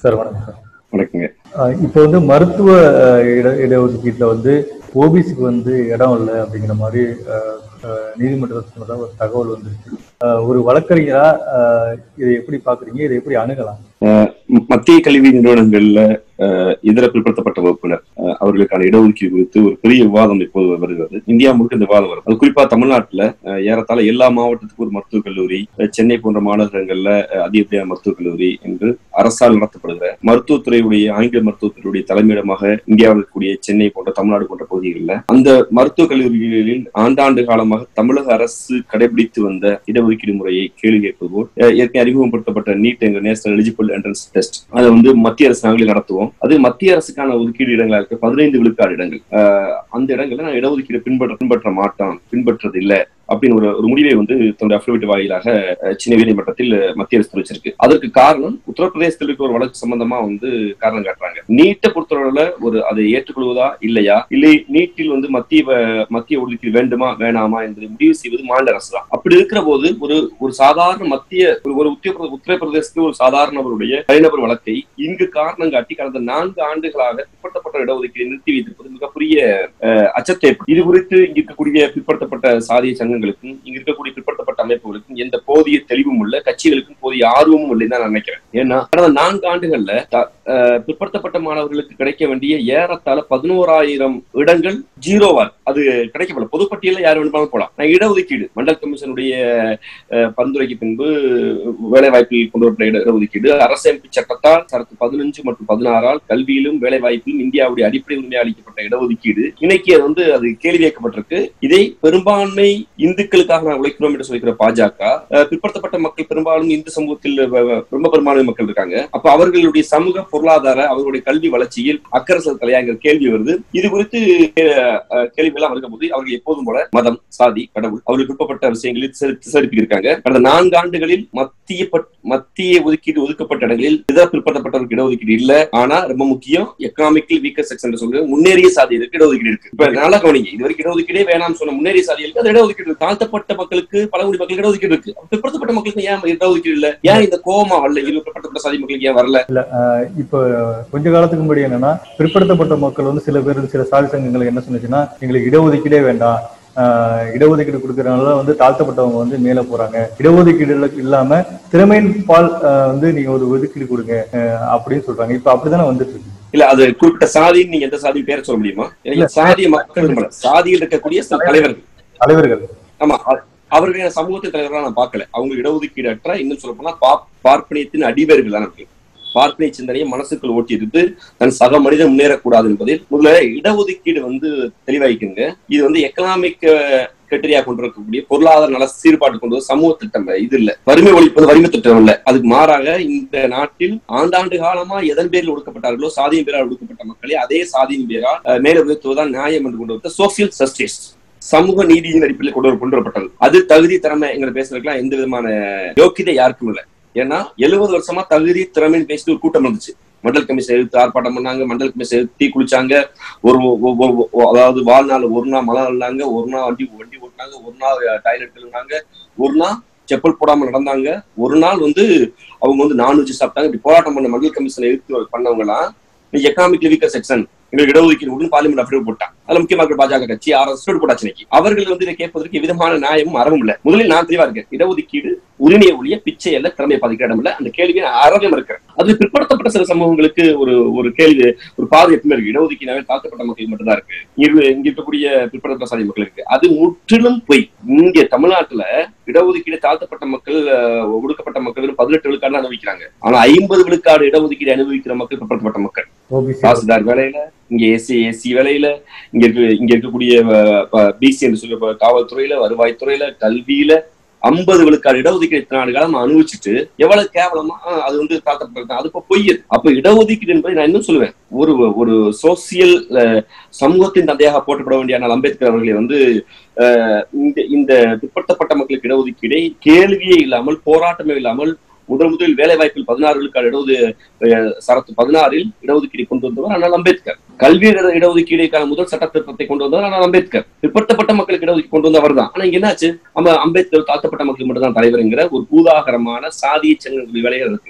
Sir வணக்கம் sir வணக்கங்க அஹ் இப்போ வந்து மருத்துவ அஹ், இட இடஒதுக்கீட்டில் வந்து ஓபிசிக்கு வந்து இடம் இல்லை அப்படிங்கிற மாதிரி அஹ், அஹ், நீதிமன்றத்தில் சொன்னதா ஒரு தகவல் வந்துருக்கு அஹ், ஒரு வழக்கறிஞரா அஹ், இதை எப்படி பாக்குறீங்க இதை எப்படி அணுகலாம் அஹ் மத்திய கல்வி நிறுவனங்கள்ல அஹ், இதர பிற்படுத்தப்பட்ட வகுப்பினர் அஹ், அவர்களுக்கான இடஒதுக்கீடு குறித்து ஒரு பெரிய விவாதம் இப்போது வருகிறது இந்தியா முழுக்க இந்த விவாதம் வரும் அது குறிப்பா தமிழ்நாட்டுல அஹ், ஏறத்தாழ எல்லா மாவட்டத்துக்கும் ஒரு மருத்துவக் கல்லூரி அஹ், சென்னை போன்ற மாநகரங்கள்ல அஹ், அதிகப்படியான மருத்துவக் கல்லூரி என்று அரசால் நடத்தப்படுகிற மருத்துவத்துறையுடைய ஆங்கில மருத்துவத்துறையுடைய தலைமையிடமாக இந்தியாவில் இருக்கக்கூடிய சென்னை போன்ற தமிழ்நாடு போன்ற பகுதிகளில் அந்த மருத்துவக் கல்லூரிகளில் ஆண்டாண்டு காலமாக தமிழக அரசு கடைபிடித்து வந்த இடஒதுக்கீடு முறையை கேள்வி கேட்பது போல் அஹ், ஏற்கனவே அறிமுகப்படுத்தப்பட்ட நீட் என்ற நேஷனல் எலிஜிபிள் என்ட்ரன்ஸ் டெஸ்ட் அதை வந்து மத்திய அரசு நாங்களே நடத்துவோம் அது மத்திய அரசுக்கான ஒதுக்கீடு இடங்களா இருக்கு பதினைந்து விழுக்காடு இடங்கள் அஹ், அந்த இடங்கள்ல நான் இடஒதுக்கீடு பின்பற்ற பின்பற்ற மாட்டோம் பின்பற்றது இல்ல அப்படின்னு ஒரு ஒரு முடிவை வந்து தன்னுடைய அஃபிடவிட் வாயிலாக அஹ், சென்னை நீதிமன்றத்தில் அஹ், மத்திய அரசு தெரிவிச்சிருக்கு அதற்கு காரணம் உத்தரப்பிரதேசத்தில் இருக்க ஒரு வழக்கு சம்பந்தமா வந்து காரணம் காட்டுறாங்க நீட்டை பொறுத்தவரையில ஒரு அதை ஏற்றுக்கொள்வதா இல்லையா இல்லை நீட்டில் வந்து மத்திய வ- மத்திய ஒதுக்கீடு வேண்டுமா வேணாமா என்பதை முடிவு செய்வது மாநில அரசு தான் அப்படி இருக்கிற போது ஒரு ஒரு சாதாரண மத்திய ஒரு ஒரு உத்தரப்பிர உத்தரப்பிரதேசத்தில் ஒரு சாதாரணவருடைய தனிநபர் வழக்கை இங்கு காரணம் காட்டி கடந்த நான்கு ஆண்டுகளாக பிற்படுத்தப்பட்ட இடஒதுக்கீடு நிறுத்தி வைத்திருப்பது மிகப்பெரிய அஹ், அச்சத்தை ஏற்படுத்தும். இது குறித்து இங்க இருக்கக்கூடிய பிற்படுத்தப்பட்ட சாதிய சங்கங்களுக்கும் இங்க இருக்கக்கூடிய பிற்படுத்தப்பட்ட அமைப்புகளுக்கும் எந்த போதிய தெளிவும் இல்ல கட்சிகளுக்கும் போதிய ஆர்வமும் இல்லைன்னு தான் நான் நினைக்கிறேன் ஏன்னா கடந்த நான்கு ஆண்டுகள்ல த- அஹ், பிற்படுத்தப்பட்ட மாணவர்களுக்கு கிடைக்க வேண்டிய ஏறத்தாழ பதினோராயிரம் இடங்கள் ஜீரோவா இருக்கு. அது கிடைக்கப்படல பொதுப்பட்டியல யார் வேணுமாலும் போலாம் நான் இடஒதுக்கீடு மண்டல் கமிஷனுடைய அஹ், பரிந்துரைக்கு பின்பு வேலை வாய்ப்பில் கொண்டு வரப்பட்ட இட- இடஒதுக்கீடு அரசமைப்பு சட்டத்தால் சரத்து பதினஞ்சு மற்றும் பதினாறால் கல்வியிலும் வேலை வாய்ப்பிலும் இந்தியாவுடைய அடிப்படை உரிமை அளிக்கப்பட்ட இடஒதுக்கீடு இன்னைக்கு அது வந்து அது கேள்வி கேட்கப்பட்டிருக்கு இதை பெரும்பான்மை இந்துக்களுக்காக நான் உழைக்கிறோம் என்று சொல்லிக்கிற பாஜக அஹ், பிற்படுத்தப்பட்ட மக்கள் பெரும்பாலும் இந்து சமூகத்தில் வ- வ- ரொம்ப பெரும்பான்மை மக்கள் இருக்காங்க அப்ப அவர்களுடைய சமூக பொருளாதார அவர்களுடைய கல்வி வளர்ச்சியில் அக்கறை செலுத்தலையாங்கிற கேள்வி வருது இது குறித்து அஹ், கேள்வி எல்லாம் வரும்போது அவர்கள் எப்போதும் போல மதம் சாதி கடவுள் அவர்களுக்கு விருப்பப்பட்ட விஷயங்களில் திசை- திசைதிருப்பி இருக்காங்க கடந்த நான்கு ஆண்டுகளில் மத்திய பட்- மத்திய ஒதுக்கீடு ஒதுக்கப்பட்ட இடங்களில் இதர பிற்படுத்தப்பட்டவருக்கு இடஒதுக்கீடு இல்ல ஆனா ரொம்ப முக்கியம் எக்கனாமிக்கல் வீக்கர் செக்ஷன் சொல்ற முன்னேறிய சாதிகளுக்கு இடஒதுக்கீடு இருக்கு இப்ப நல்லா கவனிங்க இது வரைக்கும் இடஒதுக்கீடே வேணாம்னு சொன்ன முன்னேறிய சாதிகளுக்கு அது இடஒதுக்கீடு இருக்கு தாழ்த்தப்பட்ட மக்களுக்கு பழங்குடி மக்களுக்கு இடஒதுக்கீடு இருக்கு அப்ப பிற்படுத்தப்பட்ட மக்களுக்கு ஏன் இடஒதுக்கீடு இல்ல ஏன் இந்த கோமா வரல இது பிற்படுத்தப்பட்ட சாதி மக்களுக்கு ஏன் வரல இப்போ கொஞ்ச காலத்துக்கு முன்னாடி என்னன்னா பிற்படுத்தப்பட்ட மக்கள் வந்து சில பேர் சில சாதி சங்கங்கள் என்ன சொன்னுச்சுன்னா எங்களுக்கு இடஒதுக்கீடே வேண்டாம் ஆஹ் இடஒதுக்கீடு கொடுக்கறதுனால வந்து தாழ்த்தப்பட்டவங்க வந்து மேல போறாங்க இடஒதுக்கீடு இல்ல- இல்லாம திறமையின் பால் ஆஹ் வந்து நீங்க ஒரு ஒதுக்கீடு கொடுங்க ஆஹ் அப்படின்னு சொல்றாங்க இப்ப அப்படித்தானே வந்துட்டு இருக்கு இல்ல அது குறிப்பிட்ட சாதின்னு நீங்க எந்த சாதி பேரை சொல்ல முடியுமா எனக்கு சாதிய மக்கள் விரும்பல. சாதியில் இருக்கக்கூடிய சில தலைவர்கள் தலைவர்கள் ஆமா அ- அவர்களை சமூகத்தின் தலைவர்களா நான் பார்க்கல அவங்க இடஒதுக்கீடு அற்ற இன்னும் சொல்ல போனா பா பார்ப்பனியத்தின் அடிவேர்கள் தான் இருக்கு பார்ப்பனிய சிந்தனையை மனசுக்குள் ஓட்டி இருந்து தன் சக மனிதன் முன்னேறக்கூடாது என்பதில் முதல்ல இடஒதுக்கீடு வந்து தெளிவாய்க்குங்க இது வந்து எக்கனாமிக் கிரிட்டரியா கொண்டு இருக்கக்கூடிய பொருளாதார நல சீர்பாடு கொண்டு வர சமூக திட்டம் இது இல்ல வறுமை ஒழிப்பது வறுமை திட்டம் இல்ல அதுக்கு மாறாக இந்த நாட்டில் ஆண்டாண்டு காலமா எதன் பேரில் ஒடுக்கப்பட்டார்களோ சாதியின் பேரால் ஒடுக்கப்பட்ட மக்களை அதே சாதியின் பேரால் அஹ், மேல உயர்த்துவதுதான் நியாயம் என்று கொண்டு வந்த சோசியல் ஜஸ்டிஸ் சமூக நீதியின் அடிப்படையில் கொண்டு வர- கொண்டு வரப்பட்டது அது தகுதி திறமை எங்களை பேசுறதுக்கெல்லாம் எந்த விதமான யோக்கியதை யாருக்கும் இல்லை ஏன்னா எழுபது வருஷமா தகுதி திறமைன்னு பேசிட்டு ஒரு கூட்டம் இருந்துச்சு மண்டல் கமிஷன் எடுத்து ஆர்ப்பாட்டம் பண்ணாங்க மண்டல் கமிஷன் எடுத்து தீ குளிச்சாங்க ஒரு ஒ- ஒ- ஒ- அதாவது வாழ்நாள் ஒரு நாள் மழை நல்லாங்க ஒரு நாள் வண்டி வண்டி ஓட்டினாங்க ஒரு நாள் டாய்லெட் கழுவினாங்க ஒரு நாள் செப்பல் போடாம நடந்தாங்க ஒரு நாள் வந்து அவங்க வந்து நான்வெஜ் சாப்பிட்டாங்க இப்படி போராட்டம் பண்ண மண்டல் கமிஷனை எடுத்து பண்ணவங்க எல்லாம் எக்கனாமிக் வீக்கர் செக்ஷன் எங்களுக்கு இடஒதுக்கீடு கொடுன்னு பார்லிமெண்ட் அஃபிடவிட் போட்டான் அதுல முக்கியமாக இருக்கிற பாஜக கட்சி ஆர்எஸ் போட்டாச்சு இன்னைக்கு அவர்கள் வந்து இதை கேட்பதற்கு விதமான நியாயமும் அறவும் இல்ல முதலில் நான் தெளிவா இருக்கேன் இடஒதுக்கீடு உரிமையை ஒழிய பிச்சை அல்ல திறமையை பாதிக்கிற இடம் இல்ல அந்த கேள்வி நான் அறவும் இருக்கிறேன் அது பிற்படுத்தப்பட்ட சில சமூகங்களுக்கு ஒரு ஒரு கேள்வி ஒரு பாதை எப்பவுமே இருக்கு இடஒதுக்கீடாவே தாழ்த்தப்பட்ட மக்களுக்கு மட்டும்தான் இருக்கு இரு- இங்க இருக்கக்கூடிய பிற்படுத்தப்பட்ட சாதி மக்களுக்கு அது முற்றிலும் பொய் இங்க தமிழ்நாட்டுல இடஒதுக்கீடு தாழ்த்தப்பட்ட மக்கள் அஹ், ஒடுக்கப்பட்ட மக்கள் பதினெட்டு விழுக்காடு அனுபவிக்கிறாங்க ஆனா ஐம்பது விழுக்காடு இடஒதுக்கீடு அனுபவிக்கிற மக்கள் பிற்படுத்தப்பட்ட மக்கள் ஓபிசி தாசில்தார் வேலையில இங்க எஸ்சி எஸ்சி வேலையில இங்க இருக்க இங்க இருக்கக்கூடிய பிசி என்று சொல்ல காவல்துறையில வருவாய்த்துறையில கல்வியில ஐம்பது விழுக்காடு இடஒதுக்கீடு இத்தனை ஆண்டு காலம் அனுபவிச்சுட்டு எவ்வளவு கேவலமா ஆஹ், அது வந்து தாக்கப்பட்டிருக்கு அது இப்ப பொய் அது. அப்ப இடஒதுக்கீடு என்பதை நான் இன்னும் சொல்லுவேன் ஒரு ஒரு சோசியல் சமூகத்தின் தந்தையாக போற்றப்பட வேண்டிய அண்ணல் அம்பேத்கர் அவர்களை வந்து அஹ், இந்த இந்த பிற்படுத்தப்பட்ட மக்களுக்கு இடஒதுக்கீடை கேள்வியே இல்லாமல் போராட்டமே இல்லாமல் முதல் முதலில் வேலை வாய்ப்பில் பதினாறு விழுக்காடு இடஒது அஹ், சரத்து பதினாறில் இடஒதுக்கீடு கொண்டு வந்தவர் அண்ணல் அம்பேத்கர் கல்வி இட- இடஒதுக்கீடுக்கான முதல் சட்ட திருத்தத்தை கொண்டு வந்தவர் அண்ணல் அம்பேத்கர் பிற்படுத்தப்பட்ட மக்களுக்கு இடஒதுக்கீடு கொண்டு வந்தவர் தான் ஆனா இங்க என்னாச்சு நம்ம அம்பேத்கர் தாழ்த்தப்பட்ட மக்களுக்கு மட்டும்தான் தலைவருங்கிற ஒரு பூதாகரமான சாதிய சங்கங்களுடைய வேலைகள் இருக்கு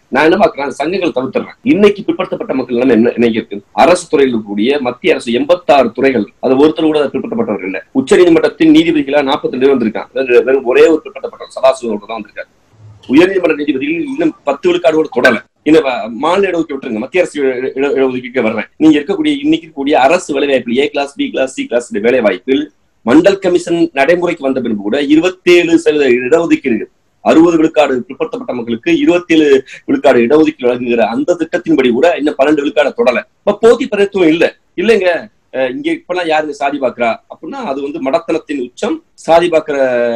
நான் என்ன பாக்குறேன் சங்கங்கள் தவிர்த்துறேன் இன்னைக்கு பிற்படுத்தப்பட்ட மக்கள் எல்லாமே என்ன என்ன இருக்கு அரசு துறையில் இருக்கக்கூடிய மத்திய அரசு எண்பத்தாறு துறைகள் அது ஒருத்தர் கூட பிற்படுத்தப்பட்டவர் இல்ல உச்ச நீதிமன்றத்தின் நீதிபதிகளா நாற்பத்தி ரெண்டு வந்திருக்கான் அதாவது வெறும் ஒரே ஒரு பிற்படுத்தப்பட்டவர் சதாசிவம் தான் வந்திருக்காரு உயர்நீதிமன்ற நீதிபதிகள் இன்னும் பத்து விழுக்காடு கூட தொடல இந்த மாநில இடஒதுக்கீடு விட்டுருங்க மத்திய அரசு இடஒதுக்கீடு வர்றேன் நீங்க இருக்கக்கூடிய இன்னைக்கு இருக்கக்கூடிய அரசு வேலை வாய்ப்பில் A class B class C class வேலை வாய்ப்பில் மண்டல் கமிஷன் நடைமுறைக்கு வந்த பின்பு கூட இருபத்தேழு சதவீத இடஒதுக்கீடு அறுபது விழுக்காடு பிற்படுத்தப்பட்ட மக்களுக்கு இருபத்தி ஏழு விழுக்காடு இடஒதுக்கீடு வழங்குகிற அந்த திட்டத்தின்படி கூட இன்னும் பன்னெண்டு விழுக்காடு தொடல இப்ப போட்டி பிரத்துவம் இல்ல இல்லைங்க இங்க இப்பெல்லாம் யாருங்க சாதி பாக்குறா அப்படின்னா அது வந்து மடத்தனத்தின் உச்சம் சாதி பாக்குற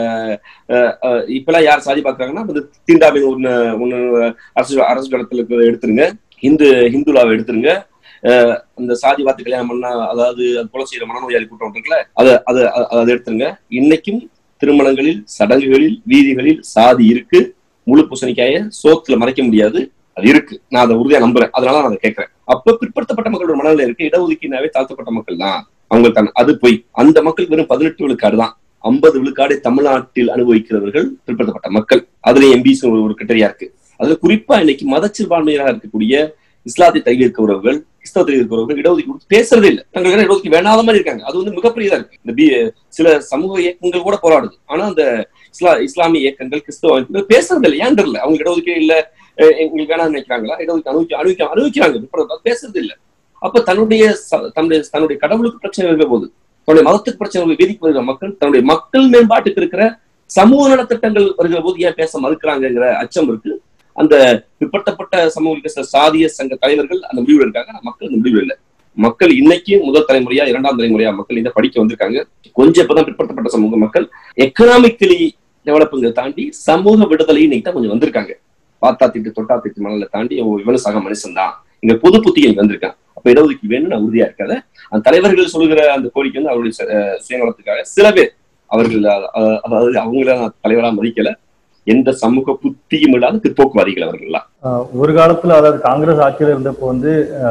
இப்பெல்லாம் யார் சாதி பாக்குறாங்கன்னா வந்து தீண்டாமை ஒண்ணு ஒண்ணு அரசு அரசு கடத்துல எடுத்துருங்க இந்து ஹிந்துலாவை எடுத்துருங்க அந்த சாதி வார்த்தை கல்யாணம் பண்ணா அதாவது அது கொலை செய்யற மனநோயாளி கூட்டம் இருக்குல்ல அதை அதை அதை எடுத்துருங்க இன்னைக்கும் திருமணங்களில் சடங்குகளில் வீதிகளில் சாதி இருக்கு முழு பூசணிக்காய சோத்துல மறைக்க முடியாது அது இருக்கு நான் அதை உறுதியா நம்புறேன் அதனால நான் அதை கேட்கறேன் அப்ப பிற்படுத்தப்பட்ட மக்களோட மனநிலை இருக்கு இடஒதுக்கீடுனாவே தாழ்த்தப்பட்ட மக்கள் தான் அவங்களுக்கு அது போய் அந்த மக்களுக்கு வெறும் பதினெட்டு விழுக்காடு தான் ஐம்பது விழுக்காடு தமிழ்நாட்டில் அனுபவிக்கிறவர்கள் பிற்படுத்தப்பட்ட மக்கள் அதுல எம்பிஸ் ஒரு கிட்டரியா இருக்கு அதுல குறிப்பா இன்னைக்கு மதச்சிறுபான்மையாக இருக்கக்கூடிய இஸ்லாத்தை தங்கி இருக்கிறவர்கள் கிறிஸ்தவத்தில் இருக்கிறவர்கள் இடஒதுக்கீடு பேசுறதே இல்லை தங்களுக்கு இடஒதுக்கீடு வேணாத மாதிரி இருக்காங்க அது வந்து மிகப்பெரியதா இருக்கு இந்த பி சில சமூக இயக்கங்கள் கூட போராடுது ஆனா அந்த இஸ்லா இஸ்லாமிய இயக்கங்கள் கிறிஸ்தவ இயக்கங்கள் பேசுறது இல்லை ஏன் தெரியல அவங்க இடஒதுக்கீடு இல்ல எங்களுக்கு வேணாம்னு நினைக்கிறாங்களா இடஒதுக்கீடு அனுபவிக்க அனுபவிக்க அனுபவிக்கிறாங்க பேசுறது இல்லை அப்ப தன்னுடைய தன்னுடைய தன்னுடைய கடவுளுக்கு பிரச்சனை இருக்கிற போது தன்னுடைய மதத்துக்கு பிரச்சனை வீதிக்கு வருகிற மக்கள் தன்னுடைய மக்கள் மேம்பாட்டுக்கு இருக்கிற சமூக நலத்திட்டங்கள் வருகிற போது ஏன் பேச மறுக்கிறாங்கிற அச்சம் இருக்கு அந்த பிற்படுத்தப்பட்ட சமூக சாதிய சங்க தலைவர்கள் அந்த முடிவில் இருக்காங்க மக்கள் அந்த முடிவில் இல்லை மக்கள் இன்னைக்கு முதல் தலைமுறையா இரண்டாம் தலைமுறையா மக்கள் இதை படிக்க வந்திருக்காங்க கொஞ்சம் இப்பதான் பிற்படுத்தப்பட்ட சமூக மக்கள் எக்கனாமிக்கலி டெவலப்புங்க தாண்டி சமூக விடுதலை இன்னைக்கு தான் கொஞ்சம் வந்திருக்காங்க பாத்தா திட்டு தொட்டா திட்டு மணல தாண்டி இவனு சக மனுஷன் தான் இங்க பொது புத்தியை வந்திருக்கான் அப்ப இடஒதுக்கீடு வேணும்னு நான் உறுதியா இருக்காத அந்த தலைவர்கள் சொல்லுகிற அந்த கோரிக்கை வந்து அவருடைய சுயநலத்துக்காக சில பேர் அவர்கள் அதாவது அவங்கள நான் தலைவரா மதிக்கல எந்த சமூக புத்தியும் இல்லாத பிற்போக்குவாதிகள் அவர்கள்லாம் ஒரு காலத்துல அதாவது காங்கிரஸ் ஆட்சியில இருந்தப்போ வந்து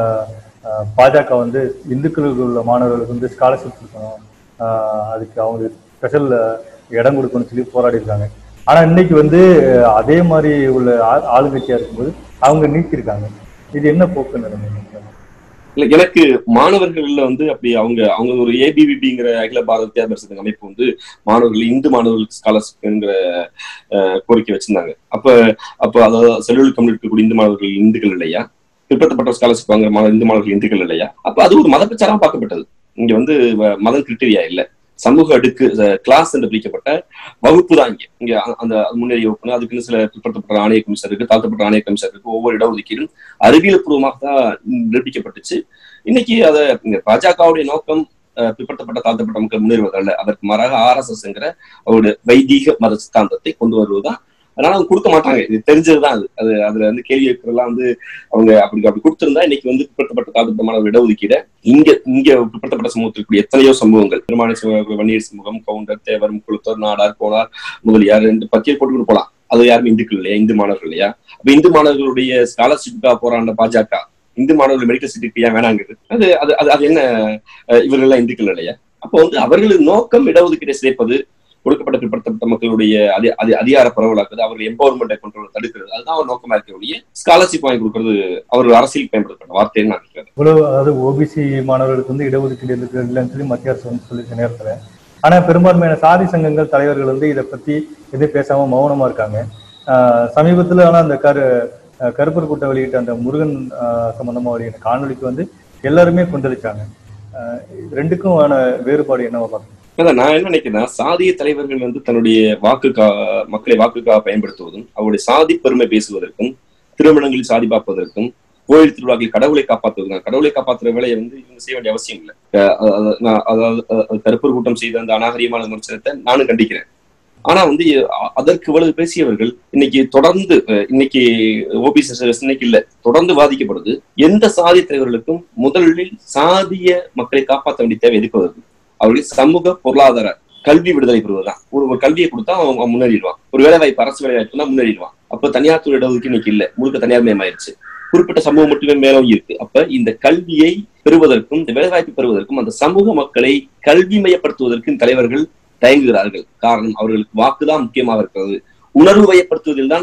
பாஜக வந்து இந்துக்களுக்கு உள்ள மாணவர்களுக்கு வந்து ஸ்காலர்ஷிப் கொடுக்கணும் அதுக்கு அவங்களுக்கு ஸ்பெஷல் இடம் கொடுக்கணும்னு சொல்லி போராடி இருக்காங்க ஆனா இன்னைக்கு வந்து அதே மாதிரி உள்ள ஆளுங்கட்சியா இருக்கும்போது அவங்க நீக்கியிருக்காங்க இது என்ன போக்கு நிலைமை இல்ல எனக்கு மாணவர்கள்ல வந்து அப்படி அவங்க அவங்க ஒரு ஏபிவிபிங்கிற அகில பாரத வித்யாபரிசங்க அமைப்பு வந்து மாணவர்கள் இந்து மாணவர்களுக்கு ஸ்காலர்ஷிப்ங்கிற கோரிக்கை வச்சிருந்தாங்க அப்ப அப்ப அதாவது செல்லுல் கம்யூனிட்டி கூடிய இந்து மாணவர்கள் இந்துக்கள் இல்லையா பிற்படுத்தப்பட்ட ஸ்காலர்ஷிப் வாங்குற மாணவர் இந்து மாணவர்கள் இந்துக்கள் இல்லையா அப்ப அது ஒரு மத பிரச்சாரம் பார்க்கப்பட்டது இங்க வந்து மதம் கிரிட்டரியா இல்ல சமூக அடுக்கு கிளாஸ் என்று பிரிக்கப்பட்ட வகுப்பு தான் இங்க இங்க அந்த முன்னேறிய வகுப்பு அதுக்குன்னு சில பிற்படுத்தப்பட்ட ஆணைய கமிஷன் இருக்கு தாழ்த்தப்பட்ட ஆணைய கமிஷன் இருக்கு ஒவ்வொரு இடஒதுக்கீடும் அறிவியல் பூர்வமாக தான் நிரூபிக்கப்பட்டுச்சு இன்னைக்கு அத பாஜகவுடைய நோக்கம் பிற்படுத்தப்பட்ட தாழ்த்தப்பட்ட மக்கள் முன்னேறுவதல்ல அதற்கு மாறாக ஆர் எஸ் எஸ்ங்கிற அவருடைய வைதீக மத சித்தாந்தத்தை கொண்டு வருவதுதான் அதனால அவங்க கொடுக்க மாட்டாங்க இது தெரிஞ்சதுதான் அது அது அதுல வந்து கேள்வி கேட்கறதுலாம் வந்து அவங்க அப்படி அப்படி கொடுத்திருந்தா இன்னைக்கு வந்து பிற்படுத்தப்பட்ட தாழ்த்தப்பட்டமான இடஒதுக்கீட இங்க இங்க பிற்படுத்தப்பட்ட சமூகத்திற்கு எத்தனையோ சமூகங்கள் பெருமான வன்னியர் சமூகம் கவுண்டர் தேவர் முக்குளத்தோர் நாடார் கோனார் முதலியார் ரெண்டு பத்தியை போட்டு போலாம் அது யாருமே இந்துக்கள் இல்லையா இந்து மாணவர்கள் இல்லையா அப்ப இந்து மாணவர்களுடைய ஸ்காலர்ஷிப்புக்காக போராண்ட பாஜக இந்து மாணவர்கள் மெடிக்கல் சீட்டுக்கு ஏன் வேணாங்குது அது அது அது என்ன இவர்கள் இந்துக்கள் இல்லையா அப்போ வந்து அவர்களின் நோக்கம் இடஒதுக்கீட்டை சேர்ப்பது கொடுக்கப்பட்ட பிற்படுத்தப்பட்ட மக்களுடைய அதி அதி அதிகார பரவலாக்குது அவர்கள் எம்பவர்மெண்ட்டை கொண்டு தடுக்கிறது அதுதான் அவர் நோக்கமா இருக்கக்கூடிய ஸ்காலர்ஷிப் வாங்கி கொடுக்கறது அவர் அரசியல் பயன்படுத்தப்பட்ட வார்த்தைன்னு நான் நினைக்கிறேன் இவ்வளவு அதாவது ஓபிசி மாணவர்களுக்கு வந்து இடஒதுக்கீடு இருக்கு இல்லைன்னு சொல்லி மத்திய அரசு வந்து சொல்லிச்ச நேரத்துல ஆனா பெரும்பான்மையான சாதி சங்கங்கள் தலைவர்கள் வந்து இதை பத்தி எதுவும் பேசாம மௌனமா இருக்காங்க சமீபத்துல ஆனா அந்த கரு கருப்பர் கூட்டம் வெளியிட்ட அந்த முருகன் சம்பந்தமா வெளியிட்ட காணொலிக்கு வந்து எல்லாருமே கொந்தளிச்சாங்க ரெண்டுக்கும் ஆன வேறுபாடு என்னவா பார்க்கணும் அதான் நான் என்ன நினைக்கிறேன்னா சாதிய தலைவர்கள் வந்து தன்னுடைய வாக்குக்கா மக்களை வாக்குக்காக பயன்படுத்துவதும் அவருடைய சாதி பெருமை பேசுவதற்கும் திருமணங்களில் சாதி பார்ப்பதற்கும் கோயில் திருவிழாக்களில் கடவுளை காப்பாற்றுவதும் கடவுளை காப்பாற்றுற வேலையை வந்து இவங்க செய்ய வேண்டிய அவசியம் இல்லை அதாவது கருப்பர் கூட்டம் செய்த அந்த அநாகரியமான விமர்சனத்தை நானும் கண்டிக்கிறேன் ஆனா வந்து அதற்கு இவ்வளவு பேசியவர்கள் இன்னைக்கு தொடர்ந்து இன்னைக்கு ஓபிசி இன்னைக்கு இல்ல தொடர்ந்து வாதிக்கப்படுது எந்த சாதி தலைவர்களுக்கும் முதலில் சாதிய மக்களை காப்பாற்ற வேண்டிய தேவை எதுக்கு அவர்கள் சமூக பொருளாதார கல்வி விடுதலை பெறுவதுதான் ஒரு ஒரு கல்வியை கொடுத்தா அவன் முன்னேறிடுவான் ஒரு வேலை வாய்ப்பு அரசு வேலை வாய்ப்பு தான் முன்னேறிடுவான் அப்ப தனியார் துறை இடஒதுக்கீடு இன்னைக்கு இல்ல முழுக்க தனியார் மயமாயிருச்சு குறிப்பிட்ட சமூகம் மட்டுமே மேலும் இருக்கு அப்ப இந்த கல்வியை பெறுவதற்கும் இந்த வேலைவாய்ப்பு பெறுவதற்கும் அந்த சமூக மக்களை கல்வி மயப்படுத்துவதற்கு தலைவர்கள் தயங்குகிறார்கள் காரணம் அவர்களுக்கு வாக்குதான் முக்கியமாக இருக்கிறது உணர்வு வயப்படுத்துவதில் தான்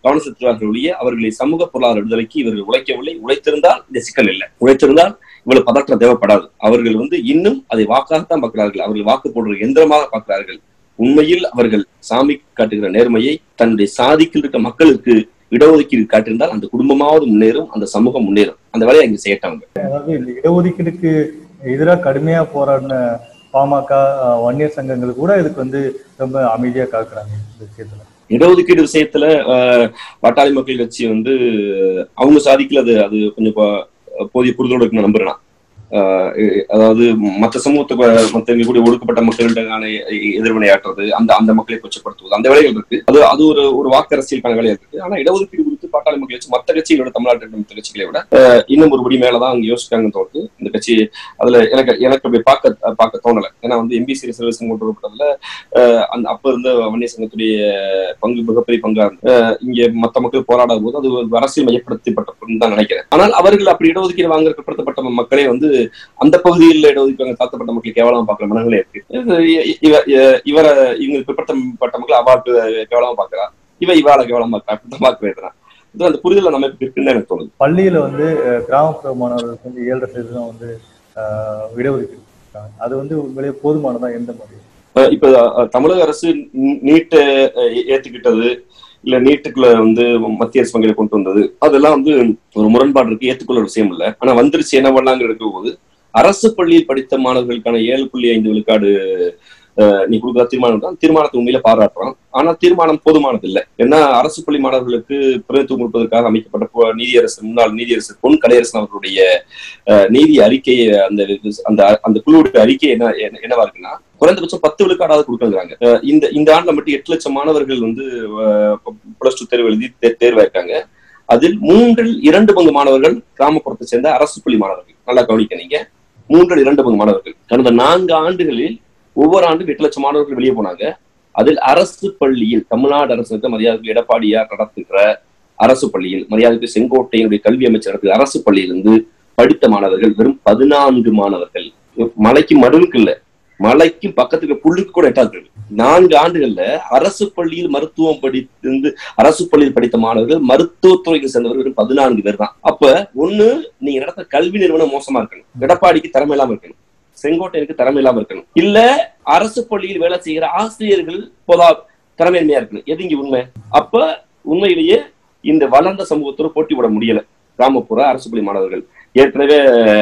கவனம் செலுத்துவார்கள் ஒழிய அவர்களை சமூக பொருளாதார விடுதலைக்கு இவர்கள் உழைக்கவில்லை உழைத்திருந்தால் இந்த சிக்கல் இல்லை உழைத்திருந்தால் இவ்வளவு பதற்றம் தேவைப்படாது அவர்கள் வந்து இன்னும் அதை வாக்காகத்தான் பார்க்கிறார்கள் அவர்கள் வாக்கு போடுற எந்திரமாக பார்க்கிறார்கள் உண்மையில் அவர்கள் சாமி காட்டுகிற நேர்மையை தன்னுடைய சாதிக்கில் இருக்க மக்களுக்கு இடஒதுக்கீடு காட்டியிருந்தால் அந்த குடும்பமாவது முன்னேறும் அந்த சமூகம் முன்னேறும் அந்த வேலையை அங்க செய்யட்டாங்க அதாவது இந்த இடஒதுக்கீடுக்கு எதிராக கடுமையா போராடின பாமக அஹ், வன்னியர் சங்கங்கள் கூட இதுக்கு வந்து ரொம்ப அமைதியா காக்குறாங்க இந்த விஷயத்துல இடஒதுக்கீடு விஷயத்துல ஆஹ், பாட்டாளி மக்கள் கட்சி வந்து அவங்க சாதிக்கல அது அது கொஞ்சம் ப- போதிய புரிதலோடு இருக்கு நான் நம்புறேன் ஆஹ் எ- அதாவது மற்ற சமூகத்துக்கு மற்ற இங்க கூடிய ஒடுக்கப்பட்ட மக்களிடமான எதிர்வினையாற்றுறது அந்த அந்த மக்களை கொச்சப்படுத்துவது அந்த வேலைகள் இருக்கு அது அது ஒரு ஒரு வாக்கு அரசியலுக்கான வேலையா இருக்கு ஆனா இடஒதுக்கீடு குறித்து பாட்டாளி மக்கள் கட்சி மற்ற கட்சிகளோட தமிழ்நாட்டில் இருக்க மற்ற கட்சிகளை விட ஆஹ் இன்னும் ஒரு படி மேலதான் அவங்க யோசிக்காங்கன்னு தோணுது இந்த கட்சி அதுல எனக்கு எனக்கு அப்படி பார்க்க பார்க்க தோணல ஏன்னா வந்து எம்பிசி ரிசர்வேஷன் கொண்டு வரப்பட்டதுல ஆஹ் அந்த அப்ப இருந்த வன்னிய சங்கத்துடைய பங்கு மிகப்பெரிய பங்கா இருந்து ஆஹ் இங்க மத்த மக்கள் போராடாத போது அது ஒரு அரசியல் மையப்படுத்தப்பட்டதுன்னு தான் நினைக்கிறேன் ஆனால் அவர்கள் அப்படி இடஒதுக்கீடு வாங்க பிற்படுத்தப்பட்ட மக்களே வந்து அந்த பகுதியில் இடஒதுக்கீடு தாழ்த்தப்பட்ட மக்கள் கேவலமா பார்க்குற மனநிலை இருக்கு இது இ- இவ- இ- இவரை இவங்க பிற்படுத்தப்பட்ட மக்கள் அவாக்கு கேவலமா பார்க்கறா இவ இவாள கேவலமா பார்க்க இது அந்த புரிதல் நம்ம இருக்குன்னு எனக்கு தோணுது பள்ளியில வந்து அஹ், கிராமப்புற மாணவர்களுக்கு வந்து ஏழரை சதவீதம் வந்து அஹ், இடஒதுக்கீடு கொடுக்குறாங்க. அது வந்து உண்மையிலேயே போதுமானதா எந்த மாதிரி அஹ் இப்ப அஹ், தமிழக அரசு நீட்டை ஏத்துக்கிட்டது இல்ல நீட்டுக்குள்ள வந்து மத்திய அரசு பங்களை கொண்டு வந்தது அதெல்லாம் வந்து ஒரு முரண்பாடு இருக்கு ஏத்துக்கொள்ள ஒரு விஷயம் இல்ல ஆனா வந்துருச்சு என்ன பண்ணலாங்க இருக்கிற போது அரசு பள்ளியில் படித்த மாணவர்களுக்கான ஏழு புள்ளி ஐந்து விழுக்காடு அஹ், நீ கொடுக்குற தீர்மானம் தான் தீர்மானத்தை உண்மையில பாராட்டுறோம் ஆனா தீர்மானம் போதுமானது இல்லை ஏன்னா அரசு பள்ளி மாணவர்களுக்கு பிரதித்துவம் கொடுப்பதற்காக அமைக்கப்பட்ட பொ- நீதியரசர் முன்னாள் நீதியரசர் பொன் கலையரசன் அவர்களுடைய அஹ், நீதி அறிக்கையை அந்த அந்த அந்த குழுவுடைய அறிக்கை என்ன என்ன- என்னவா இருக்குன்னா குறைந்தபட்சம் பத்து விழுக்காடாவது கொடுக்கறாங்க இந்த இந்த ஆண்டுல மட்டும் எட்டு லட்சம் மாணவர்கள் வந்து பிளஸ் டூ தேர்வு எழுதி தே- தேர்வாயிருக்காங்க அதில் மூன்றில் இரண்டு பங்கு மாணவர்கள் கிராமப்புறத்தை சேர்ந்த அரசு பள்ளி மாணவர்கள் நல்லா கவனிக்க நீங்க மூன்றில் இரண்டு பங்கு மாணவர்கள் கடந்த நான்கு ஆண்டுகளில் ஒவ்வொரு ஆண்டும் எட்டு லட்சம் மாணவர்கள் வெளியே போனாங்க அதில் அரசு பள்ளியில் தமிழ்நாடு அரசு மரியாதைக்கு எடப்பாடியார் நடத்துகிற அரசு பள்ளியில் மரியாதைக்கு செங்கோட்டையினுடைய கல்வி அமைச்சர் நடத்துகிற அரசு பள்ளியிலிருந்து படித்த மாணவர்கள் வெறும் பதினான்கு மாணவர்கள் மலைக்கு மடுவுக்கு இல்ல மலைக்கு பக்கத்துக்கு புல்லுக்கு கூட எட்டாது நான்கு ஆண்டுகள்ல அரசு பள்ளியில் மருத்துவம் படித்து அரசு பள்ளியில் படித்த மாணவர்கள் மருத்துவத்துறைக்கு சேர்ந்தவர்கள் வெறும் பதினான்கு பேர் தான் அப்ப ஒண்ணு நீங்க நடத்த கல்வி நிறுவனம் மோசமா இருக்கணும் எடப்பாடிக்கு திறமை இல்லாம இருக்கணும் செங்கோட்டையனுக்கு திறமை இல்லாம இருக்கணும் இல்ல அரசு பள்ளியில் வேலை செய்கிற ஆசிரியர்கள் போதா திறமையின்மையா இருக்கணும் எது இங்க உண்மை அப்ப உண்மையிலேயே இந்த வளர்ந்த சமூகத்தோட போட்டி விட முடியல கிராமப்புற அரசு பள்ளி மாணவர்கள் ஏற்கனவே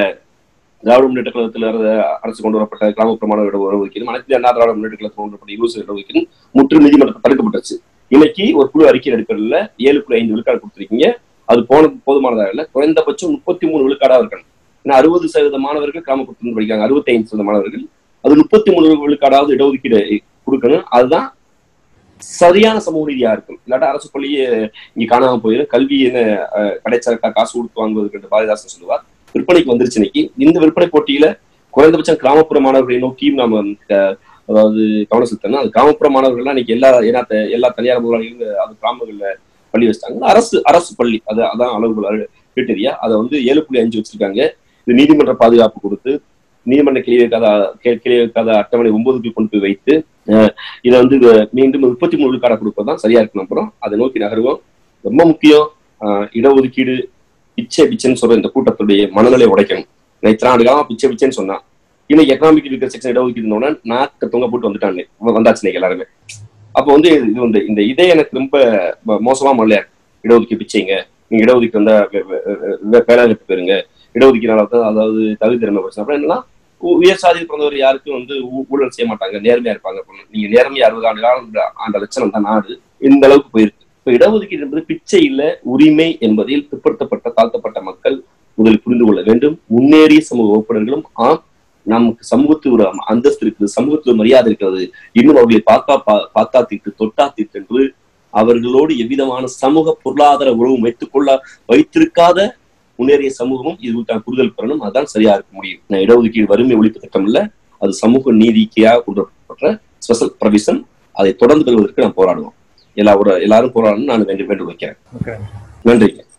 திராவிட முன்னேற்ற கழகத்தில் அரசு கொண்டு வரப்பட்ட கிராமப்புற மாணவர்களோட ஒதுக்கீடு அனைத்து அண்ணா திராவிட முன்னேற்ற கழகத்தில் கொண்டு வரப்பட்ட இருபது ஒதுக்கீடு முற்று நீதிமன்றத்தில் தடுக்கப்பட்டுச்சு இன்னைக்கு ஒரு குழு அறிக்கை அடிப்படையில் ஏழு புள்ளி ஐந்து விழுக்காடு கொடுத்துருக்கீங்க அது போன போதுமானதாக இல்லை குறைந்தபட்சம் முப்பத்தி மூணு விழுக்காடா இருக்கணும் ஏன்னா அறுபது சதவீத மாணவர்கள் கிராமப்புறத்தில் படிக்கிறாங்க அறுபத்தி ஐந்து சதவீத மாணவர்கள் அது முப்பத்தி மூணு விழுக்காடாவது இடஒதுக்கீடு கொடுக்கணும் அதுதான் சரியான சமூக ரீதியா இருக்கும் இல்லாட்டா அரசு பள்ளியே இங்க காணாம போயிடும் கல்வி என்ன அஹ், கிடைச்சா கா- காசு கொடுத்து வாங்குவதற்கு என்று பாரதிதாசன் சொல்லுவார் விற்பனைக்கு வந்துருச்சு இன்னைக்கு இந்த விற்பனை போட்டியில குறைந்தபட்சம் கிராமப்புற மாணவர்களை நோக்கியும் நாம அஹ், அதாவது கவனம் செலுத்தணும் அது கிராமப்புற மாணவர்கள்லாம் இன்னைக்கு எல்லா ஏன்னா த- எல்லா தனியார் முதலாளிகளும் அது கிராமங்கள்ல பள்ளி வச்சிட்டாங்க அரசு அரசு பள்ளி அது அதான் அளவுகள் கிரிட்டரியா அதை வந்து ஏழு புள்ளி அஞ்சு வச்சிருக்காங்க இது நீதிமன்ற பாதுகாப்பு கொடுத்து நீதிமன்ற கிளி வைக்காத கி- கிளி வைக்காத அட்டவணை ஒன்பதுக்கு கொண்டு போய் வைத்து அஹ், இதை வந்து இது மீண்டும் முப்பத்தி மூணு விழுக்காட கொடுப்பதான் சரியா இருக்கணும் அப்புறம் அதை நோக்கி நகருவோம் ரொம்ப முக்கியம் அஹ், இடஒதுக்கீடு பிச்சை பிச்சைன்னு சொல்ற இந்த கூட்டத்துடைய மனநிலை உடைக்கணும் நான் இத்தனை ஆண்டு காலமா பிச்சை பிச்சைன்னு சொன்னான் இன்னைக்கு எக்கனாமிக் இருக்கிற செக்ஷன் இடஒதுக்கீடு இருந்தோன்னா நாக்க தொங்க போட்டு வந்துட்டாங்க வ- வந்தாச்சு இன்னைக்கு எல்லாருமே அப்போ வந்து இது வந்து இந்த இதே எனக்கு ரொம்ப ம- மோசமா மல்ல இடஒதுக்கீடு பிச்சைங்க நீங்க இடஒதுக்கீடு வந்தா வே- வே- வே- வேலை வாய்ப்பு பெறுங்க இடஒதுக்கீடுனால தான் அதாவது தகுதி திறமை பிரச்சனை அப்புறம் என்னன்னா உ- உயர் சாதியில் பிறந்தவர் யாருக்கும் வந்து ஊ- ஊழல் செய்ய மாட்டாங்க நேர்மையா இருப்பாங்க அப்படின்னு. நீங்க நேர்மையா அறுபது ஆண்டு காலம் இந்த ஆண்ட லட்சணம் தான் நாடு இந்த அளவுக்கு போயிருக்கு இப்ப இடஒதுக்கீடு என்பது பிச்சை இல்ல உரிமை என்பதில் பிற்படுத்தப்பட்ட தாழ்த்தப்பட்ட மக்கள் முதலில் புரிந்து கொள்ள வேண்டும் முன்னேறிய சமூக உறுப்பினர்களும் ஆம் நமக்கு சமூகத்தில் ஒரு அந்தஸ்து இருக்குது சமூகத்தில் ஒரு மரியாதை இருக்கிறது இன்னும் அவர்களை பார்த்தா பா- பார்த்தா தீட்டு தொட்டா தீட்டு என்று அவர்களோடு எவ்விதமான சமூக பொருளாதார உறவும் வைத்துக் கொள்ள வைத்திருக்காத முன்னேறிய சமூகமும் இதுக்கான புரிதல் பெறணும் அதான் சரியா இருக்க முடியும் நான் இடஒதுக்கீடு வறுமை ஒழிப்பு திட்டம் இல்ல அது சமூக நீதிக்காக கொண்டு வரப்பட்ட ஸ்பெஷல் ப்ரொவிஷன் அதை தொடர்ந்து பெறுவதற்கு நாம் போராடுவோம் எல்லா ஒரு எல்லாரும் போராடணும் நான் வேண்டு வேண்டு வைக்கிறேன் ஓகே நன்றி